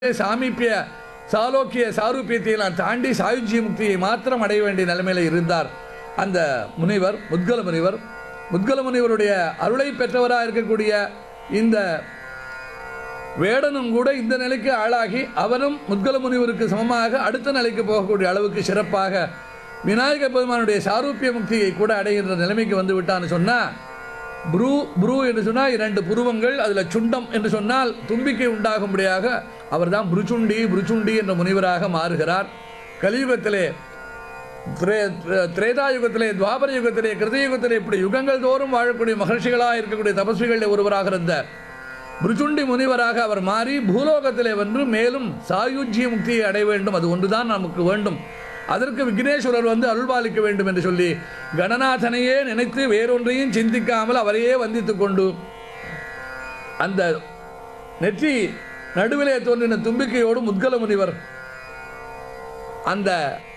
சாமீபிய சாலோக்கிய சாரூபியத்தை எல்லாம் தாண்டி சாயுஜ்ய முக்தியை மாத்திரம் அடைய வேண்டிய நிலைமையில இருந்தார் அந்த முனிவர் முத்கல முனிவர் முத்கல முனிவருடைய அருளை பெற்றவராக இருக்கக்கூடிய இந்த வேடனும் கூட இந்த நிலைக்கு ஆளாகி அவரும் முத்கல முனிவருக்கு சமமாக அடுத்த நிலைக்கு போகக்கூடிய அளவுக்கு சிறப்பாக விநாயக பெருமானுடைய சாரூபிய முக்தியை கூட அடைகின்ற நிலைமைக்கு வந்து விட்டான்னு சொன்னா புரு புரு என்று சொன்னால் இரண்டு புருவங்கள் அதில் சுண்டம் என்று சொன்னால் தும்பிக்கை உண்டாகும்படியாக அவர்தான் புருச்சுண்டி புருச்சுண்டி என்ற முனிவராக மாறுகிறார் கலியுகத்திலே திரே- திரே- திரேதாயுகத்திலே துவாபர யுகத்திலே கிருதயுகத்திலே இப்படி யுகங்கள் தோறும் வாழக்கூடிய மகர்ஷிகளாக இருக்கக்கூடிய தபஸ்விகளில் ஒருவராக இருந்த புருச்சுண்டி முனிவராக அவர் மாறி பூலோகத்திலே வென்று மேலும் சாயுஜ்ய முக்தியை அடைய வேண்டும் அது ஒன்றுதான் நமக்கு வேண்டும் அதற்கு விக்னேஸ்வரர் வந்து அருள்பாலிக்க வேண்டும் என்று சொல்லி கணநாதனையே நினைத்து வேறொன்றையும் சிந்திக்காமல் அவரையே வந்தித்துக் கொண்டு அந்த நெற்றி நடுவிலே தோன்றின தும்பிக்கையோடு முத்கல முனிவர் அந்த